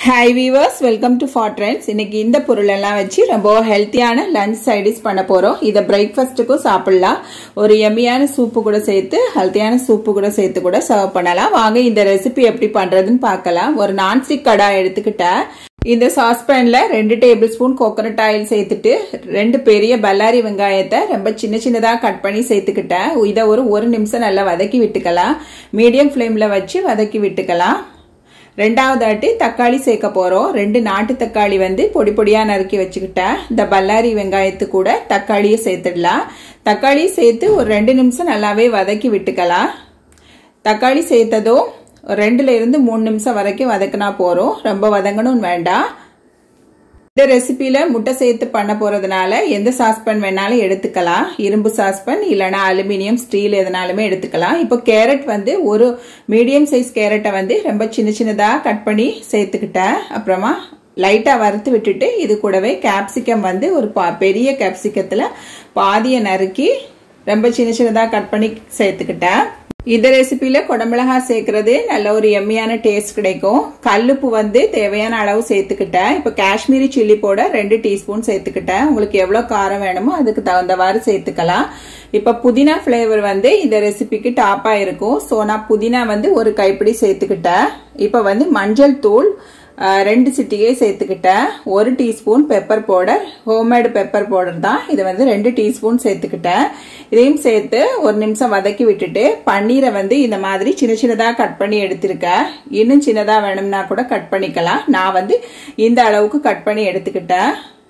hi viewers welcome to for trends இன்னைக்கு இந்த பொருள் எல்லாம் வச்சு ரொம்ப ஹெல்த்தியான லஞ்ச் சைடிஸ் பண்ண போறோம் இதை பிரேக்ஃபாஸ்ட்டுக்கும் சாப்பிடலாம் ஒரு எம்மியான சூப்பு கூட சேர்த்து ஹெல்த்தியான சூப்பு கூட சேர்த்து கூட சர்வ் பண்ணலாம் வாங்க இந்த ரெசிபி எப்படி பண்றதுன்னு பார்க்கலாம் ஒரு நான்ஸ்டிக் கடாய் எடுத்துக்கிட்டேன் இந்த சாஸ்பேன்ல ரெண்டு டேபிள் ஸ்பூன் கோகனட் ஆயில் சேர்த்துட்டு ரெண்டு பெரிய பல்லாரி வெங்காயத்தை ரொம்ப சின்ன சின்னதா கட் பண்ணி சேர்த்துக்கிட்டேன் இதை ஒரு ஒரு நிமிஷம் நல்லா வதக்கி விட்டுக்கலாம் மீடியம் ஃப்ளேம்ல வச்சு வதக்கி விட்டுக்கலாம் ரெண்டாவது ஆட்டி தக்காளி சேர்க்க போகிறோம் ரெண்டு நாட்டு தக்காளி வந்து பொடி பொடியாக நறுக்கி வச்சுக்கிட்டேன் இந்த பல்லாரி வெங்காயத்து கூட தக்காளியை சேர்த்துடலாம் தக்காளி சேர்த்து ஒரு ரெண்டு நிமிஷம் நல்லாவே வதக்கி விட்டுக்கலாம் தக்காளி சேர்த்ததும் ரெண்டுல இருந்து மூணு நிமிஷம் வரைக்கும் வதக்கினா போகிறோம் ரொம்ப வதங்கணும்னு வேண்டாம் இந்த ரெசிபியில முட்டை சேர்த்து பண்ண போறதுனால எந்த சாஸ்பன் வேணாலும் எடுத்துக்கலாம் இரும்பு சாஸ்பன் இல்லைனா அலுமினியம் ஸ்டீல் எதனாலுமே எடுத்துக்கலாம் இப்போ கேரட் வந்து ஒரு மீடியம் சைஸ் கேரட்டை வந்து ரொம்ப சின்ன சின்னதா கட் பண்ணி சேர்த்துக்கிட்டேன் அப்புறமா லைட்டா வறுத்து விட்டுட்டு இது கூடவே கேப்சிகம் வந்து ஒரு பெரிய கேப்சிகத்துல பாதியை நறுக்கி ரொம்ப சின்ன சின்னதா கட் பண்ணி சேர்த்துக்கிட்டேன் இந்த ரெசிபியில குடமிளகா சேர்க்கறது நல்ல ஒரு எம்மியான டேஸ்ட் கிடைக்கும் கல்லுப்பு வந்து தேவையான அளவு சேர்த்துக்கிட்டேன் இப்ப காஷ்மீரி சில்லி பவுடர் ரெண்டு டீஸ்பூன் சேர்த்துக்கிட்டேன் உங்களுக்கு எவ்வளவு காரம் வேணுமோ அதுக்கு தகுந்தவாறு சேர்த்துக்கலாம் இப்ப புதினா பிளேவர் வந்து இந்த ரெசிபிக்கு டாப்பா இருக்கும் ஸோ நான் புதினா வந்து ஒரு கைப்பிடி சேர்த்துக்கிட்டேன் இப்ப வந்து மஞ்சள் தூள் ரெண்டு சிட்டிகை சேர்த்துக்கிட்டேன் ஒரு teaspoon pepper powder homemade pepper powder தான் இது வந்து ரெண்டு டீஸ்பூன் சேர்த்துக்கிட்டேன் இதையும் சேர்த்து ஒரு நிமிஷம் வதக்கி விட்டுட்டு பன்னீரை வந்து இந்த மாதிரி சின்ன சின்னதாக கட் பண்ணி எடுத்திருக்கேன் இன்னும் சின்னதாக வேணும்னா கூட கட் பண்ணிக்கலாம் நான் வந்து இந்த அளவுக்கு கட் பண்ணி எடுத்துக்கிட்டேன்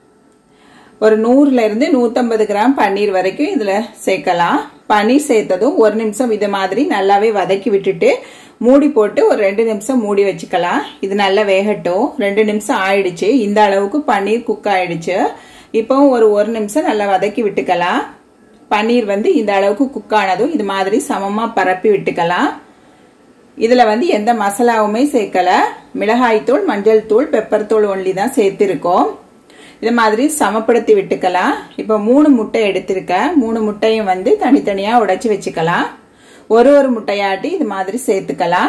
ஒரு நூறுல இருந்து நூத்தம்பது கிராம் பன்னீர் வரைக்கும் இதுல சேர்க்கலாம் பன்னீர் சேர்த்ததும் ஒரு நிமிஷம் இது மாதிரி நல்லாவே வதக்கி விட்டுட்டு மூடி போட்டு ஒரு ரெண்டு நிமிஷம் மூடி வச்சுக்கலாம் இது நல்லா வேகட்டும் ரெண்டு நிமிஷம் ஆயிடுச்சு இந்த அளவுக்கு பன்னீர் குக் ஆயிடுச்சு இப்போ ஒரு ஒரு நிமிஷம் நல்லா வதக்கி விட்டுக்கலாம் பன்னீர் வந்து இந்த அளவுக்கு குக் ஆனதும் இது மாதிரி சமமா பரப்பி விட்டுக்கலாம் இதுல வந்து எந்த மசாலாவுமே சேர்க்கல மிளகாய் தூள் மஞ்சள் தூள் பெப்பர் தூள் ஒன்லி தான் சேர்த்திருக்கோம் இது மாதிரி சமப்படுத்தி விட்டுக்கலாம் இப்போ மூணு முட்டை எடுத்திருக்கேன் மூணு முட்டையும் வந்து தனித்தனியாக உடைச்சி வச்சுக்கலாம் ஒரு ஒரு முட்டையாட்டி இது மாதிரி சேர்த்துக்கலாம்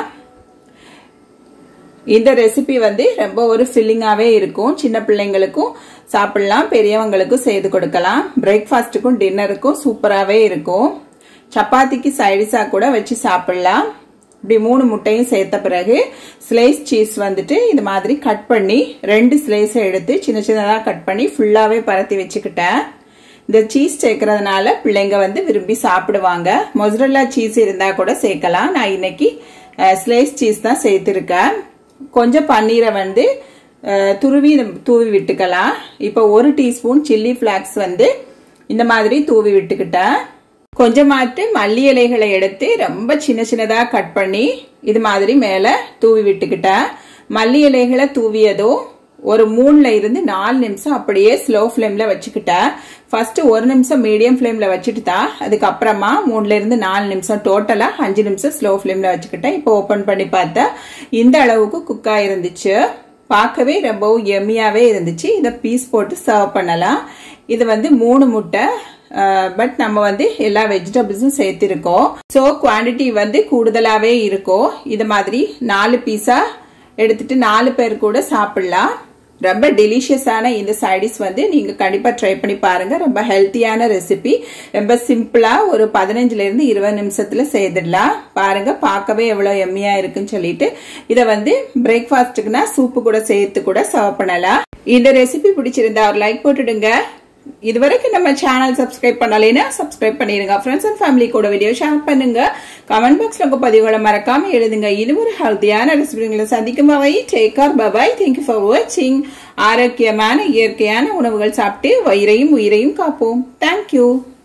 இந்த ரெசிபி வந்து ரொம்ப ஒரு ஃபில்லிங்காகவே இருக்கும் சின்ன பிள்ளைங்களுக்கும் சாப்பிடலாம் பெரியவங்களுக்கும் செய்து கொடுக்கலாம் பிரேக்ஃபாஸ்ட்டுக்கும் டின்னருக்கும் சூப்பராகவே இருக்கும் சப்பாத்திக்கு சைடிஸாக கூட வச்சு சாப்பிடலாம் இப்படி மூணு முட்டையும் சேர்த்த பிறகு ஸ்லைஸ் சீஸ் வந்துட்டு இது மாதிரி கட் பண்ணி ரெண்டு ஸ்லைஸை எடுத்து சின்ன சின்னதாக கட் பண்ணி ஃபுல்லாகவே பரத்தி வச்சுக்கிட்டேன் இந்த சீஸ் சேர்க்கறதுனால பிள்ளைங்க வந்து விரும்பி சாப்பிடுவாங்க மொசரல்லா சீஸ் இருந்தால் கூட சேர்க்கலாம் நான் இன்னைக்கு ஸ்லைஸ் சீஸ் தான் சேர்த்துருக்கேன் கொஞ்சம் பன்னீரை வந்து துருவி தூவி விட்டுக்கலாம் இப்போ ஒரு டீஸ்பூன் சில்லி ஃப்ளாக்ஸ் வந்து இந்த மாதிரி தூவி விட்டுக்கிட்டேன் கொஞ்சமாட்டு மல்லி இலைகளை எடுத்து ரொம்ப சின்ன சின்னதா கட் பண்ணி இது மாதிரி மேல தூவி விட்டுக்கிட்டேன் மல்லி இலைகளை தூவியதும் ஒரு மூணுல இருந்து நாலு நிமிஷம் அப்படியே ஸ்லோ ஃப்ளேம்ல வச்சுக்கிட்டேன் ஃபர்ஸ்ட் ஒரு நிமிஷம் மீடியம் ஃப்ளேம்ல வச்சுட்டு தான் அதுக்கப்புறமா மூணுல இருந்து நாலு நிமிஷம் டோட்டலா அஞ்சு நிமிஷம் ஸ்லோ ஃப்ளேம்ல வச்சுக்கிட்டேன் இப்போ ஓபன் பண்ணி பார்த்தேன் இந்த அளவுக்கு குக் ஆயிருந்துச்சு பார்க்கவே ரொம்பவும் எம்மியாவே இருந்துச்சு இதை பீஸ் போட்டு சர்வ் பண்ணலாம் இது வந்து மூணு முட்டை பட் நம்ம வந்து எல்லா வெஜிடபிள்ஸும் சேர்த்திருக்கோம் ஸோ குவான்டிட்டி வந்து கூடுதலாகவே இருக்கும் இது மாதிரி நாலு பீஸா எடுத்துட்டு நாலு பேர் கூட சாப்பிடலாம் ரொம்ப டெலிஷியஸான இந்த சைடிஸ் வந்து நீங்க கண்டிப்பா ட்ரை பண்ணி பாருங்க ரொம்ப ஹெல்த்தியான ரெசிபி ரொம்ப சிம்பிளா ஒரு பதினஞ்சுல இருந்து இருபது நிமிஷத்துல செய்திடலாம் பாருங்க பார்க்கவே எவ்வளவு எம்மியா இருக்குன்னு சொல்லிட்டு இதை வந்து பிரேக்ஃபாஸ்ட்டுக்குன்னா சூப்பு கூட சேர்த்து கூட சர்வ் பண்ணலாம் இந்த ரெசிபி பிடிச்சிருந்தா ஒரு லைக் போட்டுடுங்க இதுவரைக்கும் நம்ம சேனல் சப்ஸ்கிரைப் பண்ணலைன்னா சப்ஸ்கிரைப் பண்ணிருங்க ஃப்ரெண்ட்ஸ் அண்ட் ஃபேமிலி கூட வீடியோ ஷேர் பண்ணுங்க கமெண்ட் பாக்ஸ்ல உங்க பதிவுகளை மறக்காம எழுதுங்க இது ஒரு ஹெல்த்தியான ரெசிபிகளை சந்திக்கும் அவை டேக் ஆர் பபாய் தேங்க்யூ ஃபார் வாட்சிங் ஆரோக்கியமான இயற்கையான உணவுகள் சாப்பிட்டு வயிறையும் உயிரையும் காப்போம் தேங்க்யூ